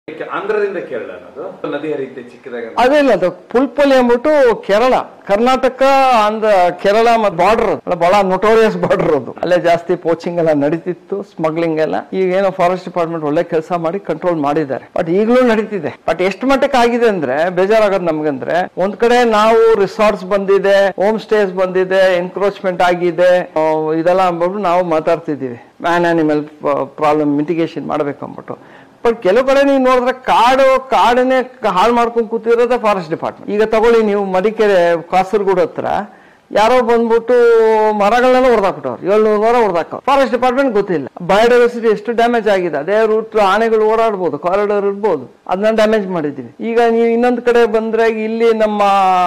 ಆಂಧ್ರದಿಂದ ಕೇರಳ ಅನ್ನೋದು ನದಿ ಹರಿಯುತ್ತೆ ಚಿಕ್ಕದಾಗ ಅದೇ ಇಲ್ಲ ಅದು ಪುಲ್ಪಲ್ಲಿ ಅಂದ್ಬಿಟ್ಟು ಕೇರಳ ಕರ್ನಾಟಕ ಅಂದ ಕೇರಳ ಮತ್ತು ಬಾರ್ಡರ್ ಬಹಳ ನೊಟೋರಿಯಸ್ ಬಾರ್ಡರ್ ಅದು ಅಲ್ಲೇ ಜಾಸ್ತಿ ಪೋಚಿಂಗ್ ಎಲ್ಲ ನಡೀತಿತ್ತು ಸ್ಮಗ್ಲಿಂಗ್ ಎಲ್ಲ ಈಗ ಏನೋ ಫಾರೆಸ್ಟ್ ಡಿಪಾರ್ಟ್ಮೆಂಟ್ ಒಳ್ಳೆ ಕೆಲಸ ಮಾಡಿ ಕಂಟ್ರೋಲ್ ಮಾಡಿದ್ದಾರೆ ಬಟ್ ಈಗಲೂ ನಡೀತಿದೆ ಬಟ್ ಎಷ್ಟು ಮಟ್ಟಕ್ಕೆ ಆಗಿದೆ ಅಂದ್ರೆ ಬೇಜಾರಾಗೋದು ನಮ್ಗಂದ್ರೆ ಒಂದ್ ಕಡೆ ನಾವು ರಿಸಾರ್ಟ್ಸ್ ಬಂದಿದೆ ಹೋಮ್ ಸ್ಟೇಸ್ ಬಂದಿದೆ ಎನ್ಕ್ರೋಚ್ಮೆಂಟ್ ಆಗಿದೆ ಆ, ಇದೆಲ್ಲ ಅಂದ್ಬಿಟ್ಟು ನಾವು ಮಾತಾಡ್ತಿದ್ದೀವಿ ಮ್ಯಾನ್ ಆನಿಮಲ್ ಪ್ರಾಬ್ಲಮ್ ಮಿಟಿಗೇಷನ್ ಮಾಡ್ಬೇಕು ಅಂದ್ಬಿಟ್ಟು ಬಟ್ ಕೆಲವು ಕಡೆ ನೀವು ನೋಡಿದ್ರೆ ಕಾಡು ಕಾಡನ್ನೇ ಹಾಳು ಮಾಡ್ಕೊಂಡು ಕೂತಿರೋದೇ ಫಾರೆಸ್ಟ್ ಡಿಪಾರ್ಟ್ಮೆಂಟ್ ಈಗ ತಗೊಳ್ಳಿ ನೀವು ಮಡಿಕೆರೆ ಕಾಸರಗೋಡು ಹತ್ರ ಯಾರೋ ಬಂದ್ಬಿಟ್ಟು ಮರಗಳನ್ನೆಲ್ಲ ಹೊಡೆದಾಕ್ಬಿಟ್ಟವ್ರು ಏಳ್ನೂರು ಮರ ಹೊಡೆದಾಕ ಫಾರೆಸ್ಟ್ ಡಿಪಾರ್ಟ್ಮೆಂಟ್ ಗೊತ್ತಿಲ್ಲ ಬಯೋಡೈವರ್ಸಿಟಿ ಎಷ್ಟು ಡ್ಯಾಮೇಜ್ ಆಗಿದೆ ಅದೇ ರೂಟ್ ಆನೆಗಳು ಓಡಾಡ್ಬೋದು ಕಾರಿಡಾರ್ ಇರ್ಬೋದು ಅದನ್ನ ಡ್ಯಾಮೇಜ್ ಮಾಡಿದ್ದೀವಿ ಈಗ ನೀವು ಇನ್ನೊಂದು ಕಡೆ ಬಂದ್ರೆ ಇಲ್ಲಿ ನಮ್ಮ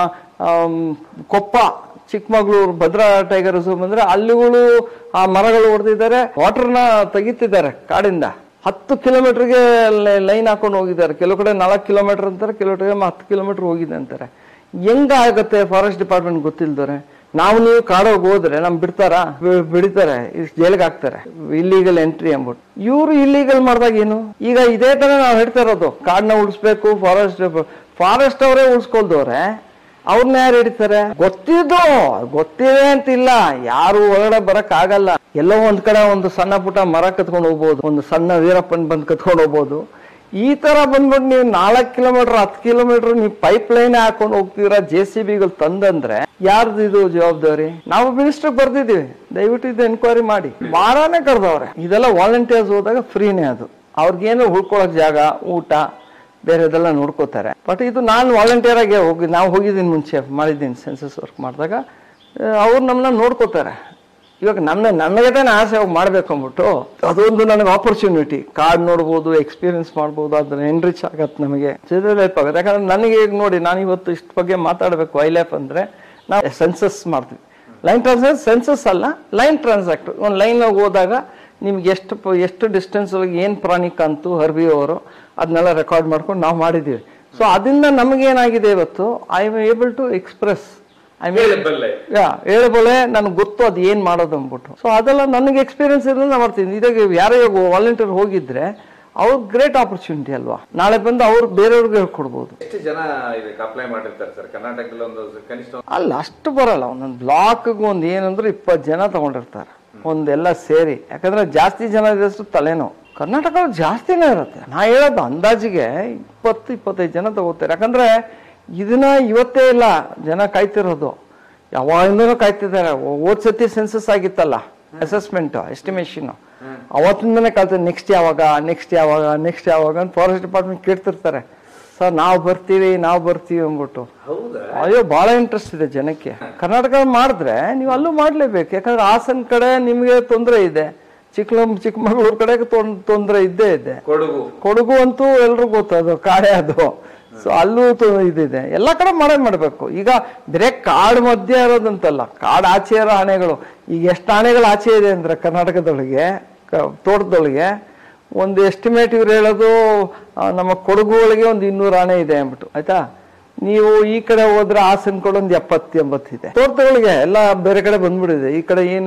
ಆಮ್, ಕೊಪ್ಪ ಚಿಕ್ಕಮಗಳೂರು ಭದ್ರಾ ಟೈಗರ್ ಝೂ ಬಂದ್ರೆ ಅಲ್ಲಿಗಳು ಆ ಮರಗಳು ಹೊಡೆದಿದ್ದಾರೆ ವಾಟರ್ನ ತೆಗಿತಿದ್ದಾರೆ ಕಾಡಿಂದ ಹತ್ತು ಕಿಲೋಮೀಟರ್ಗೆ ಲೈನ್ ಹಾಕೊಂಡು ಹೋಗಿದ್ದಾರೆ ಕೆಲವು ಕಡೆ ನಾಲ್ಕು ಕಿಲೋಮೀಟರ್ ಅಂತಾರೆ ಕೆಲವು ಕಡೆ ಹತ್ತು ಕಿಲೋಮೀಟರ್ ಹೋಗಿದೆ ಅಂತಾರೆ ಹೆಂಗಾಗತ್ತೆ ಫಾರೆಸ್ಟ್ ಡಿಪಾರ್ಟ್ಮೆಂಟ್ ಗೊತ್ತಿಲ್ದವ್ರೆ ನಾವು ನೀವು ಕಾಡೋಗಿ ಹೋದ್ರೆ ನಮ್ ಬಿಡ್ತಾರ ಬಿಡಿತಾರೆ ಜೈಲಿಗೆ ಹಾಕ್ತಾರೆ ಇಲ್ಲಿಗಲ್ ಎಂಟ್ರಿ ಅಂದ್ಬಿಟ್ಟು ಇವ್ರು ಇಲ್ಲಿಗಲ್ ಮಾಡಿದಾಗ ಏನು ಈಗ ಇದೇ ತರ ನಾವು ಹೇಳ್ತಾ ಇರೋದು ಕಾಡನ್ನ ಉಳಿಸ್ಬೇಕು ಫಾರೆಸ್ಟ್ ಫಾರೆಸ್ಟ್ ಅವರೇ ಉಳಿಸ್ಕೊಳ್ದವ್ರೆ ಅವ್ರನ್ನ ಯಾರು ಹಿಡಿತಾರೆ ಗೊತ್ತಿದ್ದು ಗೊತ್ತಿದೆ ಅಂತಿಲ್ಲ ಯಾರು ಒಳಗಡೆ ಬರಕ್ ಆಗಲ್ಲ ಎಲ್ಲೋ ಒಂದ್ ಕಡೆ ಒಂದು ಸಣ್ಣ ಪುಟ್ಟ ಮರ ಕತ್ಕೊಂಡು ಹೋಗ್ಬೋದು ಒಂದು ಸಣ್ಣ ವೀರಪ್ಪನ್ ಬಂದ್ ಕತ್ಕೊಂಡು ಹೋಗ್ಬೋದು ಈ ತರ ಬಂದ್ಬಿಟ್ಟು ನೀವು ನಾಲ್ಕು ಕಿಲೋಮೀಟರ್ ಹತ್ತು ಕಿಲೋಮೀಟರ್ ನೀವು ಪೈಪ್ ಲೈನ್ ಹಾಕೊಂಡು ಹೋಗ್ತೀರಾ ಜೆ ಸಿ ಬಿಗಳು ತಂದಂದ್ರೆ ಯಾರ್ದು ಇದು ಜವಾಬ್ದಾರಿ ನಾವು ಮಿನಿಸ್ಟರ್ ಬರ್ದಿದೀವಿ ದಯವಿಟ್ಟು ಇದು ಎನ್ಕ್ವೈರಿ ಮಾಡಿ ವಾರಾನೇ ಕರೆದವ್ರೆ ಇದೆಲ್ಲ ವಾಲಂಟಿಯರ್ಸ್ ಹೋದಾಗ ಫ್ರೀನೇ ಅದು ಅವ್ರಿಗೇನು ಉಳ್ಕೊಳಕ್ ಜಾಗ ಊಟ ಬೇರೆದೆಲ್ಲ ನೋಡ್ಕೋತಾರೆ ಬಟ್ ಇದು ನಾನು ವಾಲಂಟಿಯರ್ ಆಗಿ ಹೋಗಿ ನಾವು ಹೋಗಿದ್ದೀನಿ ಮುಂಚೆ ಮಾಡಿದ್ದೀನಿ ಸೆನ್ಸಸ್ ವರ್ಕ್ ಮಾಡಿದಾಗ ಅವ್ರು ನಮ್ಮನ್ನ ನೋಡ್ಕೋತಾರೆ ಇವಾಗ ನನ್ನ ನನಗೆ ತಾನೇ ಆಸೆ ಹೋಗಿ ಮಾಡ್ಬೇಕು ಅಂದ್ಬಿಟ್ಟು ಅದೊಂದು ನನಗೆ ಆಪರ್ಚುನಿಟಿ ಕಾರ್ಡ್ ನೋಡ್ಬೋದು ಎಕ್ಸ್ಪೀರಿಯನ್ಸ್ ಮಾಡ್ಬೋದು ಅದನ್ನ ಎನ್ರಿಚ್ ಆಗತ್ತೆ ನಮಗೆ ಲೈಫ್ ಆಗುತ್ತೆ ಯಾಕಂದ್ರೆ ನನಗೆ ಈಗ ನೋಡಿ ನಾನು ಇವತ್ತು ಇಷ್ಟ ಬಗ್ಗೆ ಮಾತಾಡಬೇಕು ವೈ ಲೈಫ್ ಅಂದ್ರೆ ನಾವು ಸೆನ್ಸಸ್ ಮಾಡ್ತೀವಿ ಲೈನ್ ಟ್ರಾನ್ಸಾಕ್ಟ್ ಸೆನ್ಸಸ್ ಅಲ್ಲ ಲೈನ್ ಟ್ರಾನ್ಸಾಕ್ಟ್ ಒಂದು ಲೈನ್ ಹೋದಾಗ ನಿಮ್ಗೆ ಎಷ್ಟು ಪ- ಎಷ್ಟು ಡಿಸ್ಟೆನ್ಸ್ ಒಳಗೆ ಏನು ಪ್ರಾಣಿ ಕಂತು ಹರ್ಬಿಯೋರು ಅದನ್ನೆಲ್ಲ ರೆಕಾರ್ಡ್ ಮಾಡ್ಕೊಂಡು ನಾವು ಮಾಡಿದ್ದೀವಿ ಸೊ ಅದರಿಂದ ನಮಗೇನಾಗಿದೆ ಇವತ್ತು I am able to express I mean ಹೇಳಬಲ್ಲೆ ಯಾ ಹೇಳಬಲ್ಲೆ ನನಗೆ ಗೊತ್ತು ಅದು ಏನು ಮಾಡೋದು ಅಂದ್ಬಿಟ್ಟು ಸೊ ಅದೆಲ್ಲ ನನಗೆ ಎಕ್ಸ್ಪೀರಿಯನ್ಸ್ ಇರೋದು ನಾನು ಮಾಡ್ತೀನಿ ಇದಾಗ ಯಾರೋ ವಾಲಂಟಿಯರ್ ಹೋಗಿದ್ರೆ ಅವ್ರ ಗ್ರೇಟ್ ಆಪರ್ಚುನಿಟಿ ಅಲ್ವಾ ನಾಳೆ ಬಂದು ಅವ್ರು ಬೇರೆಯವ್ರಿಗೆ ಹೇಳ್ಕೊಡ್ಬೋದು ಎಷ್ಟು ಜನ ಇದಕ್ಕೆ ಅಪ್ಲೈ ಮಾಡಿರ್ತಾರೆ ಸರ್ ಕರ್ನಾಟಕದಲ್ಲಿ ಒಂದು ಕನಿಷ್ಠ ಒಂದು ಅಲ್ಲ ಅಷ್ಟು ಬರಲ್ಲ ಒಂದೊಂದು ಬ್ಲಾಕ್ಗೆ ಒಂದು ಏನಂದ್ರೆ ಇಪ್ಪತ್ತು ಜನ ತಗೊಂಡಿರ್ತಾರೆ ಒಂದೆಲ್ಲ ಸೇರಿ ಯಾಕಂದ್ರೆ ಜಾಸ್ತಿ ಜನ ಇದ್ದಷ್ಟು ತಲೆನೋವು ಕರ್ನಾಟಕ ಜಾಸ್ತಿನೇ ಇರುತ್ತೆ ನಾ ಹೇಳೋದು ಅಂದಾಜಿಗೆ ಇಪ್ಪತ್ತು ಇಪ್ಪತ್ತೈದು ಜನ ತಗೋತಾರೆ ಯಾಕಂದ್ರೆ ಇದನ್ನ ಇವತ್ತೇ ಇಲ್ಲ ಜನ ಕಾಯ್ತಿರೋದು ಯಾವಾಗಿಂದನೂ ಕಾಯ್ತಿದ್ದಾರೆ ಹೋದ್ ಸತಿ ಸೆನ್ಸಸ್ ಆಗಿತ್ತಲ್ಲ ಅಸೆಸ್ಮೆಂಟ್ ಎಸ್ಟಿಮೇಷನ್ ಅವತ್ತಿಂದನೇ ಕಾಯ್ತಾರೆ ನೆಕ್ಸ್ಟ್ ಯಾವಾಗ ನೆಕ್ಸ್ಟ್ ಯಾವಾಗ ನೆಕ್ಸ್ಟ್ ಯಾವಾಗ ಅಂತ ಫಾರೆಸ್ಟ್ ಡಿಪಾರ್ಟ್ಮೆಂಟ್ ಕೇಳ್ತಿರ್ತಾರೆ ಸರ್ ನಾವು ಬರ್ತೀವಿ ನಾವು ಬರ್ತೀವಿ ಅಂದ್ಬಿಟ್ಟು ಹೌದಾ ಅಯ್ಯೋ ಬಹಳ ಇಂಟ್ರೆಸ್ಟ್ ಇದೆ ಜನಕ್ಕೆ ಕರ್ನಾಟಕ ಮಾಡಿದ್ರೆ ನೀವು ಅಲ್ಲೂ ಮಾಡ್ಲೇಬೇಕು ಯಾಕಂದ್ರೆ ಹಾಸನ್ ಕಡೆ ನಿಮಗೆ ತೊಂದರೆ ಇದೆ ಚಿಕ್ಕಮ ಚಿಕ್ಕಮಗಳೂರು ಕಡೆ ತೊಂದರೆ ಇದ್ದೇ ಇದೆ ಕೊಡಗು ಕೊಡಗು ಅಂತೂ ಎಲ್ರಿಗೂ ಗೊತ್ತು ಅದು ಕಾಡೆ ಅದು ಸೊ ಅಲ್ಲೂ ತು- ಇದಿದೆ ಎಲ್ಲ ಕಡೆ ಮಾಡೇ ಮಾಡ್ಬೇಕು ಈಗ ಬರೇ ಕಾಡು ಮಧ್ಯೆ ಇರೋದಂತಲ್ಲ ಕಾಡು ಆಚೆ ಇರೋ ಆನೆಗಳು ಈಗ ಎಷ್ಟು ಆನೆಗಳು ಆಚೆ ಇದೆ ಅಂದ್ರೆ ಕರ್ನಾಟಕದೊಳಗೆ ಕ- ತೋಟದೊಳಗೆ ಒಂದು ಎಸ್ಟಿಮೇಟ್ ಇವ್ರು ಹೇಳೋದು ಆ, ನಮ್ಮ ಕೊಡಗು ಒಳಗೆ ಒಂದು ಇನ್ನೂರು ಆನೆ ಇದೆ ಅಂದ್ಬಿಟ್ಟು ಆಯ್ತಾ ನೀವು ಈ ಕಡೆ ಹೋದ್ರೆ ಹಾಸನ್ ಕಡೆ ಒಂದು ಎಪ್ಪತ್ತು ಎಂಬತ್ತಿದೆ ತೋಟಗಳಿಗೆ ಎಲ್ಲ ಬೇರೆ ಕಡೆ ಬಂದ್ಬಿಟ್ಟಿದೆ ಈ ಕಡೆ ಏನು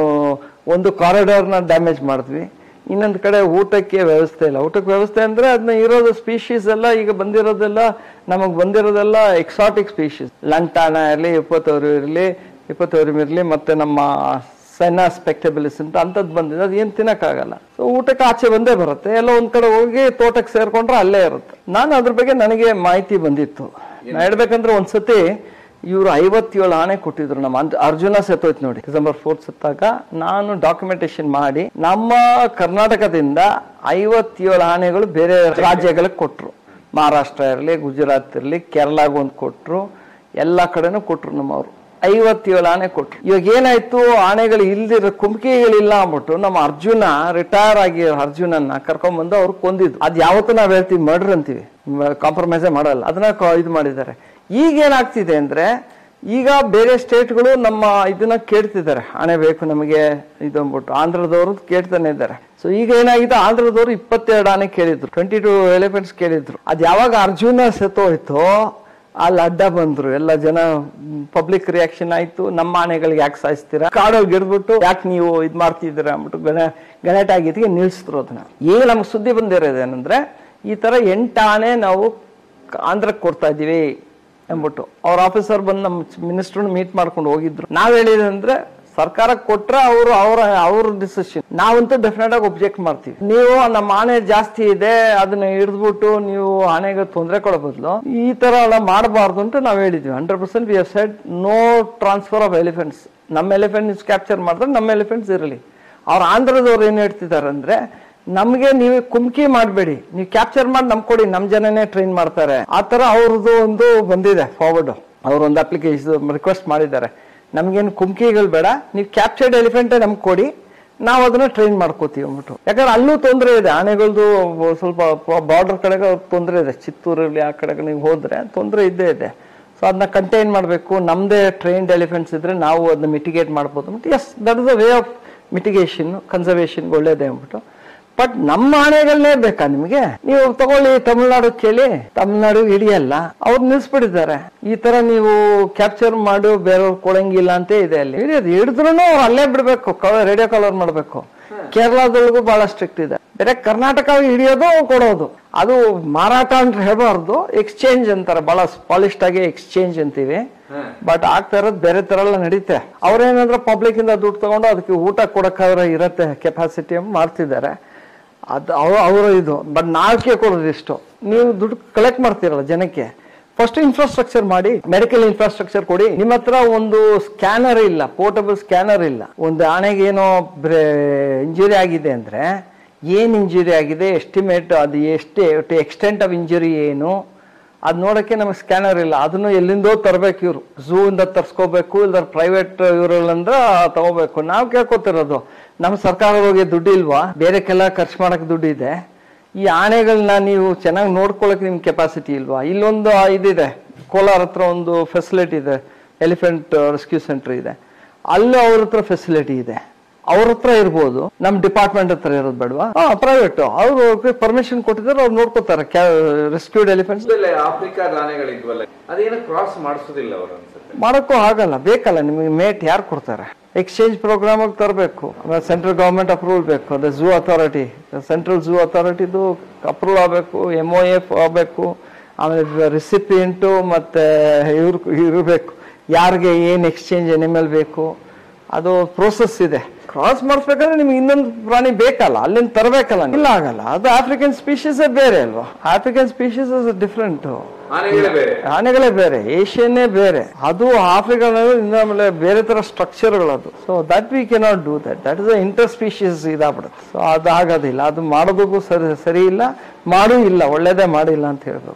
ಒಂದು ಕಾರಿಡಾರ್ನ ಡ್ಯಾಮೇಜ್ ಮಾಡಿದ್ವಿ ಇನ್ನೊಂದು ಕಡೆ ಊಟಕ್ಕೆ ವ್ಯವಸ್ಥೆ ಇಲ್ಲ ಊಟಕ್ಕೆ ವ್ಯವಸ್ಥೆ ಅಂದ್ರೆ ಅದನ್ನ ಇರೋದು ಸ್ಪೀಶೀಸ್ ಎಲ್ಲ ಈಗ ಬಂದಿರೋದೆಲ್ಲ ನಮಗ್ ಬಂದಿರೋದೆಲ್ಲ ಎಕ್ಸಾಟಿಕ್ ಸ್ಪೀಶೀಸ್ ಲಂಟಾನ ಇರಲಿ ಇಪ್ಪತ್ತವರು ಇರಲಿ ಇಪ್ಪತ್ತವರು ಇರಲಿ ಮತ್ತೆ ನಮ್ಮ ಸೆನಾ ಸ್ಪೆಕ್ಟಬಿಲಿಸ್ ಅಂತ ಅಂಥದ್ದು ಬಂದಿದೆ ಅದು ಏನು ತಿನ್ನಕ್ಕಾಗಲ್ಲ ಸೊ ಊಟಕ್ಕೆ ಆಚೆ ಬಂದೇ ಬರುತ್ತೆ ಎಲ್ಲ ಒಂದ್ ಕಡೆ ಹೋಗಿ ತೋಟಕ್ಕೆ ಸೇರ್ಕೊಂಡ್ರೆ ಅಲ್ಲೇ ಇರುತ್ತೆ ನಾನು ಅದ್ರ ಬಗ್ಗೆ ನನಗೆ ಮಾಹಿತಿ ಬಂದಿತ್ತು ನಾ ಹೇಳ್ಬೇಕಂದ್ರೆ ಒಂದ್ಸತಿ ಇವರು ಐವತ್ತೇಳು ಆನೆ ಕೊಟ್ಟಿದ್ರು ನಮ್ಮ ಅಂದ್- ಅರ್ಜುನ ಸತ್ತೋಯ್ತು ನೋಡಿ ಡಿಸೆಂಬರ್ ಫೋರ್ತ್ ಸತ್ತಾಗ ನಾನು ಡಾಕ್ಯುಮೆಂಟೇಶನ್ ಮಾಡಿ ನಮ್ಮ ಕರ್ನಾಟಕದಿಂದ ಐವತ್ತೇಳು ಆನೆಗಳು ಬೇರೆ ರಾಜ್ಯಗಳಿಗೆ ಕೊಟ್ರು ಮಹಾರಾಷ್ಟ್ರ ಇರಲಿ ಗುಜರಾತ್ ಇರಲಿ ಕೇರಳಾಗ ಒಂದು ಕೊಟ್ರು ಎಲ್ಲ ಕಡೆನೂ ಕೊಟ್ರು ನಮ್ಮವ್ರು ಐವತ್ತೇಳು ಆನೆ ಕೊಟ್ರು ಇವಾಗ ಏನಾಯ್ತು ಆನೆಗಳು ಇಲ್ದಿರೋ ಕುಮ್ಕಿಗಳಿಲ್ಲ ಅಂದ್ಬಿಟ್ಟು ನಮ್ಮ ಅರ್ಜುನ ರಿಟೈರ್ ಆಗಿ ಅರ್ಜುನನ್ನ ಕರ್ಕೊಂಡ್ಬಂದು ಅವ್ರು ಕೊಂದಿದ್ದು ಅದ್ ಯಾವತ್ತೂ ನಾವ್ ಹೇಳ್ತೀವಿ ಮರ್ಡರ್ ಅಂತೀವಿ ಕಾಂಪ್ರಮೈಸೇ ಮಾಡಲ್ಲ ಅದನ್ನ ಕ- ಇದು ಮಾಡಿದ್ದಾರೆ ಈಗ ಏನಾಗ್ತಿದೆ ಅಂದ್ರೆ ಈಗ ಬೇರೆ ಸ್ಟೇಟ್ಗಳು ನಮ್ಮ ಇದನ್ನ ಕೇಳ್ತಿದ್ದಾರೆ ಆನೆ ಬೇಕು ನಮಗೆ ಇದು ಅಂದ್ಬಿಟ್ಟು ಆಂಧ್ರದವರು ಕೇಳ್ತಾನೆ ಇದ್ದಾರೆ ಸೊ ಈಗ ಏನಾಗಿದೆ ಆಂಧ್ರದವರು ಇಪ್ಪತ್ತೆರಡು ಆನೆ ಕೇಳಿದ್ರು ಟ್ವೆಂಟಿ ಟು ಎಲಿಫೆಂಟ್ಸ್ ಕೇಳಿದ್ರು ಅದ್ ಯಾವಾಗ ಅರ್ಜುನ ಸತ್ತೋಯ್ತೋ ಅಲ್ಲಿ ಅಡ್ಡ ಬಂದ್ರು ಎಲ್ಲ ಜನ ಪಬ್ಲಿಕ್ ರಿಯಾಕ್ಷನ್ ಆಯ್ತು ನಮ್ಮ ಆನೆಗಳಿಗೆ ಯಾಕೆ ಸಾಯಿಸ್ತೀರಾ ಕಾಡಲ್ಲಿ ಗಿಡ್ಬಿಟ್ಟು ಯಾಕೆ ನೀವು ಇದ್ ಮಾಡ್ತಿದ್ದೀರಾ ಅಂದ್ಬಿಟ್ಟು ಗಣ ಗಲಾಟೆ ಆಗಿದ್ದಕ್ಕೆ ನಿಲ್ಸಿದ್ರು ಅದನ್ನ ಈಗ ನಮ್ಗೆ ಸುದ್ದಿ ಬಂದಿರೋದು ಏನಂದ್ರೆ ಈ ತರ ಎಂಟು ಆನೆ ನಾವು ಆಂಧ್ರಕ್ಕೆ ಕೊಡ್ತಾ ಇದೀವಿ ಎಂಬಿಟ್ಟು ಅವ್ರ ಆಫೀಸರ್ ಬಂದು ನಮ್ಮ ಮಿನಿಸ್ಟ್ರನ್ನ ಮೀಟ್ ಮಾಡ್ಕೊಂಡು ಹೋಗಿದ್ರು ನಾವ್ ಹೇಳಿದಂದ್ರೆ ಸರ್ಕಾರಕ್ಕೆ ಕೊಟ್ರೆ ಅವರು ಅವರ ಅವ್ರ ಡಿಸಿಷನ್ ನಾವಂತೂ ಡೆಫಿನೆಟ್ ಆಗಿ ಒಬ್ಜೆಕ್ಟ್ ಮಾಡ್ತೀವಿ ನೀವು ನಮ್ಮ ಆನೆ ಜಾಸ್ತಿ ಇದೆ ಅದನ್ನ ಹಿಡಿದ್ಬಿಟ್ಟು ನೀವು ಆನೆಗೆ ತೊಂದರೆ ಕೊಡೋ ಬದಲು ಈ ತರ ಎಲ್ಲ ಮಾಡಬಾರ್ದು ಅಂತ ನಾವ್ ಹೇಳಿದ್ವಿ hundred percent we said no transfer of elephants ನಮ್ಮ ಎಲಿಫೆಂಟ್ಸ್ ಕ್ಯಾಪ್ಚರ್ ಮಾಡಿದ್ರೆ ನಮ್ಮ ಎಲಿಫೆಂಟ್ಸ್ ಇರಲಿ ಅವ್ರ ಆಂಧ್ರದವ್ರು ಏನ್ ಹೇಳ್ತಿದ್ದಾರೆ ಅಂದ್ರೆ ನಮ್ಗೆ ನೀವು ಕುಮ್ಕಿ ಮಾಡಬೇಡಿ ನೀವು ಕ್ಯಾಪ್ಚರ್ ಮಾಡಿ ನಮ್ ಕೊಡಿ ನಮ್ ಜನನೇ ಟ್ರೈನ್ ಮಾಡ್ತಾರೆ ಆ ತರ ಅವ್ರದ್ದು ಒಂದು ಬಂದಿದೆ ಫಾರ್ವರ್ಡ್ ಅವ್ರ ಒಂದು ಅಪ್ಲಿಕೇಶನ್ ರಿಕ್ವೆಸ್ಟ್ ಮಾಡಿದ್ದಾರೆ ನಮ್ಗೇನು ಕುಮ್ಕಿಗಳು ಬೇಡ ನೀವು ಕ್ಯಾಪ್ಚರ್ಡ್ ಎಲಿಫೆಂಟೇ ನಮ್ಗೆ ಕೊಡಿ ನಾವು ಅದನ್ನ ಟ್ರೈನ್ ಮಾಡ್ಕೋತೀವಿ ಅಂದ್ಬಿಟ್ಟು ಯಾಕಂದ್ರೆ ಅಲ್ಲೂ ತೊಂದರೆ ಇದೆ ಆನೆಗಳದ್ದು ಸ್ವಲ್ಪ ಬಾರ್ಡರ್ ಕಡೆಗೆ ತೊಂದರೆ ಇದೆ ಚಿತ್ತೂರಲ್ಲಿ ಆ ಕಡೆಗೆ ನೀವು ಹೋದ್ರೆ ತೊಂದರೆ ಇದ್ದೇ ಇದೆ ಸೊ ಅದನ್ನ ಕಂಟೈನ್ ಮಾಡಬೇಕು ನಮ್ದೇ ಟ್ರೈನ್ಡ್ ಎಲಿಫೆಂಟ್ಸ್ ಇದ್ರೆ ನಾವು ಅದನ್ನ ಮಿಟಿಗೇಟ್ ಮಾಡ್ಬೋದು ಅಂದ್ಬಿಟ್ಟು yes that is the way of mitigation conservation ಒಳ್ಳೇದೇ ಅಂದ್ಬಿಟ್ಟು ಬಟ್ ನಮ್ಮ ಆನೆಗಳನ್ನೇ ಬೇಕಾ ನಿಮಗೆ ನೀವು ತಗೊಳ್ಳಿ ತಮಿಳ್ನಾಡು ಕೇಳಿ ತಮಿಳ್ನಾಡು ಹಿಡಿಯಲ್ಲ ಅವ್ರು ನಿಲ್ಸ್ಬಿಟ್ಟಿದ್ದಾರೆ ಈ ತರ ನೀವು ಕ್ಯಾಪ್ಚರ್ ಮಾಡು ಬೇರೆಯವ್ರು ಕೊಡಂಗಿಲ್ಲ ಅಂತ ಇದೆ ಅಲ್ಲಿ ಹಿಡಿಯೋದು ಹಿಡಿದ್ರು ಅಲ್ಲೇ ಬಿಡ್ಬೇಕು ರೇಡಿಯೋ ಕಾಲರ್ ಮಾಡ್ಬೇಕು ಕೇರಳದೊಳಗೂ ಬಹಳ ಸ್ಟ್ರಿಕ್ಟ್ ಇದೆ ಬೇರೆ ಕರ್ನಾಟಕ ಹಿಡಿಯೋದು ಕೊಡೋದು ಅದು ಮಾರಾಟ ಅಂತ ಹೇಳ್ಬಾರ್ದು ಎಕ್ಸ್ಚೇಂಜ್ ಅಂತಾರೆ ಬಹಳ ಪಾಲಿಸ್ಟ್ ಆಗಿ ಎಕ್ಸ್ಚೇಂಜ್ ಅಂತೀವಿ ಬಟ್ ಆಗ್ತಾ ಇರೋದು ಬೇರೆ ತರ ಎಲ್ಲ ನಡೀತೆ ಅವ್ರೇನಂದ್ರೆ ಪಬ್ಲಿಕ್ ಇಂದ ದುಡ್ಡು ತಗೊಂಡು ಅದಕ್ಕೆ ಊಟ ಕೊಡಕ್ಕಾದ್ರೆ ಇರತ್ತೆ ಕೆಪಾಸಿಟಿ ಮಾಡ್ತಿದ್ದಾರೆ ಅದು ಅವ್ರ ಅವರ ಇದು ಬಟ್ ನಾಲ್ಕೆ ಕೊಡೋದು ಇಷ್ಟು ನೀವು ದುಡ್ಡು ಕಲೆಕ್ಟ್ ಮಾಡ್ತೀರಲ್ಲ ಜನಕ್ಕೆ ಫಸ್ಟ್ ಇನ್ಫ್ರಾಸ್ಟ್ರಕ್ಚರ್ ಮಾಡಿ ಮೆಡಿಕಲ್ ಇನ್ಫ್ರಾಸ್ಟ್ರಕ್ಚರ್ ಕೊಡಿ ನಿಮ್ಮ ಹತ್ರ ಒಂದು ಸ್ಕ್ಯಾನರ್ ಇಲ್ಲ ಪೋರ್ಟಬಲ್ ಸ್ಕ್ಯಾನರ್ ಇಲ್ಲ ಒಂದು ಆನೆಗೆ ಏನೋ ಇಂಜುರಿ ಆಗಿದೆ ಅಂದ್ರೆ ಏನ್ ಇಂಜುರಿ ಆಗಿದೆ ಎಸ್ಟಿಮೇಟ್ ಅದು ಎಷ್ಟು ಎಕ್ಸ್ಟೆಂಟ್ ಆಫ್ ಇಂಜುರಿ ಏನು ಅದ್ ನೋಡಕ್ಕೆ ನಮಗೆ ಸ್ಕ್ಯಾನರ್ ಇಲ್ಲ ಅದನ್ನು ಎಲ್ಲಿಂದೋ ತರಬೇಕು ಇವರು ಝೂ ಇಂದ ತರ್ಸ್ಕೋಬೇಕು ಇಲ್ಲ ಪ್ರೈವೇಟ್ ಇವ್ರಲ್ಲಂದ್ರ ತಗೋಬೇಕು ನಾವು ಕೇಳ್ಕೊತಿರೋದು ನಮ್ಮ ಸರ್ಕಾರದವ್ರಿಗೆ ದುಡ್ಡು ಇಲ್ವಾ ಬೇರೆಕ್ಕೆಲ್ಲ ಖರ್ಚು ಮಾಡಕ್ ದುಡ್ಡು ಇದೆ ಈ ಆನೆಗಳನ್ನ ನೀವು ಚೆನ್ನಾಗಿ ನೋಡ್ಕೊಳಕ್ ನಿಮ್ ಕೆಪಾಸಿಟಿ ಇಲ್ವಾ ಇಲ್ಲೊಂದು ಇದಿದೆ ಕೋಲಾರ ಹತ್ರ ಒಂದು ಫೆಸಿಲಿಟಿ ಇದೆ ಎಲಿಫೆಂಟ್ ರೆಸ್ಕ್ಯೂ ಸೆಂಟರ್ ಇದೆ ಅಲ್ಲೂ ಅವ್ರ ಹತ್ರ ಫೆಸಿಲಿಟಿ ಇದೆ ಅವ್ರ ಹತ್ರ ಇರ್ಬೋದು ನಮ್ ಡಿಪಾರ್ಟ್ಮೆಂಟ್ ಹತ್ರ ಇರೋದು ಬೇಡವಾ ಹಾ ಪ್ರೈವೇಟ್ ಅವರು ಪರ್ಮಿಷನ್ ಕೊಟ್ಟಿದ್ದಾರೆ ಅವ್ರು ನೋಡ್ಕೋತಾರೆ ರೆಸ್ಕ್ಯೂಡ್ ಎಲಿಫೆಂಟ್ಸ್ ಆಮೇಲೆ ಆಫ್ರಿಕಾದ ಆನೆಗಳಿದ್ವಲ್ಲ ಅದೇನು ಕ್ರಾಸ್ ಮಾಡಿಸೋದಿಲ್ಲ ಅವ್ರು ಅನ್ಸುತ್ತೆ ಮಾಡಕ್ಕೂ ಆಗಲ್ಲ ಬೇಕಲ್ಲ ನಿಮಗೆ ಮೇಟ್ ಯಾರು ಕೊಡ್ತಾರೆ ಎಕ್ಸ್ಚೇಂಜ್ ಪ್ರೋಗ್ರಾಮ್ ತರಬೇಕು ಆಮೇಲೆ ಸೆಂಟ್ರಲ್ ಗವರ್ಮೆಂಟ್ ಅಪ್ರೂವಲ್ ಬೇಕು ಅದೇ ಝೂ ಅಥಾರಿಟಿ ಸೆಂಟ್ರಲ್ ಝೂ ಅಥಾರಿಟಿದು ಅಪ್ರೂವಲ್ ಆಗಬೇಕು ಎಮ್ ಒ ಎಫ್ ಆಗಬೇಕು ಆಮೇಲೆ ರಿಸಿಪಿಯೆಂಟು ಮತ್ತೆ ಇವ್ರು ಇರಬೇಕು ಯಾರಿಗೆ ಏನು ಎಕ್ಸ್ಚೇಂಜ್ ಎನಿಮಲ್ ಬೇಕು ಅದು ಪ್ರೋಸೆಸ್ ಇದೆ ಕ್ರಾಸ್ ಮಾಡಿಸ್ಬೇಕಾದ್ರೆ ನಿಮ್ಗೆ ಇನ್ನೊಂದು ಪ್ರಾಣಿ ಬೇಕಲ್ಲ ಅಲ್ಲಿಂದ ತರಬೇಕಲ್ಲ ಇಲ್ಲ ಆಗಲ್ಲ ಅದು ಆಫ್ರಿಕನ್ ಸ್ಪೀಶೀಸ್ ಬೇರೆ ಅಲ್ವಾ ಆಫ್ರಿಕನ್ ಸ್ಪೀಶೀಸ್ ಡಿಫ್ರೆಂಟ್ ಆನೆಗಳೇ ಬೇರೆ ಆನೆಗಳೇ ಬೇರೆ ಏಷ್ಯನ್ನೇ ಬೇರೆ ಅದು ಆಫ್ರಿಕಾ ಆಮೇಲೆ ಬೇರೆ ತರ ಸ್ಟ್ರಕ್ಚರ್ಗಳದು so that we cannot do that that is inter species ಇದಾಗ್ಬಿಡುತ್ತೆ ಸೊ ಅದು ಆಗೋದಿಲ್ಲ ಅದು ಮಾಡೋದಕ್ಕೂ ಸರಿ ಸರಿ ಇಲ್ಲ ಮಾಡೂ ಇಲ್ಲ ಒಳ್ಳೇದೇ ಮಾಡಿಲ್ಲ ಅಂತ ಹೇಳ್ಬೇಕು